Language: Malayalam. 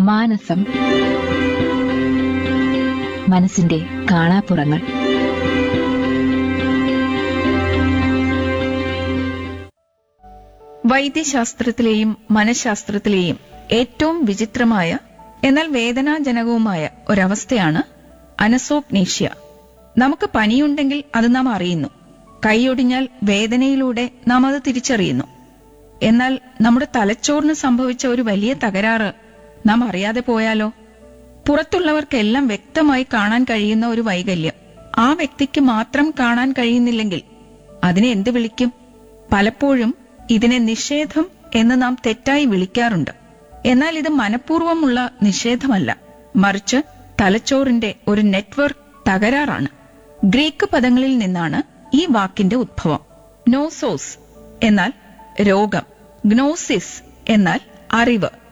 മാനസം മനസ്സിന്റെ കാണാപ്പുറങ്ങൾ വൈദ്യശാസ്ത്രത്തിലെയും മനഃശാസ്ത്രത്തിലെയും ഏറ്റവും വിചിത്രമായ എന്നാൽ വേദനാജനകവുമായ ഒരവസ്ഥയാണ് അനസോഗ്നേഷ്യ നമുക്ക് പനിയുണ്ടെങ്കിൽ അത് നാം അറിയുന്നു കൈയൊടിഞ്ഞാൽ വേദനയിലൂടെ നാം അത് തിരിച്ചറിയുന്നു എന്നാൽ നമ്മുടെ തലച്ചോറിന് സംഭവിച്ച ഒരു വലിയ തകരാറ് നാം അറിയാതെ പോയാലോ പുറത്തുള്ളവർക്കെല്ലാം വ്യക്തമായി കാണാൻ കഴിയുന്ന ഒരു വൈകല്യം ആ വ്യക്തിക്ക് മാത്രം കാണാൻ കഴിയുന്നില്ലെങ്കിൽ അതിനെ എന്ത് വിളിക്കും പലപ്പോഴും ഇതിനെ നിഷേധം എന്ന് നാം തെറ്റായി വിളിക്കാറുണ്ട് എന്നാൽ ഇത് മനഃപൂർവ്വമുള്ള നിഷേധമല്ല മറിച്ച് തലച്ചോറിന്റെ ഒരു നെറ്റ്വർക്ക് തകരാറാണ് ഗ്രീക്ക് പദങ്ങളിൽ നിന്നാണ് ഈ വാക്കിന്റെ ഉദ്ഭവം നോസോസ് എന്നാൽ രോഗം ഗ്നോസിസ് എന്നാൽ അറിവ്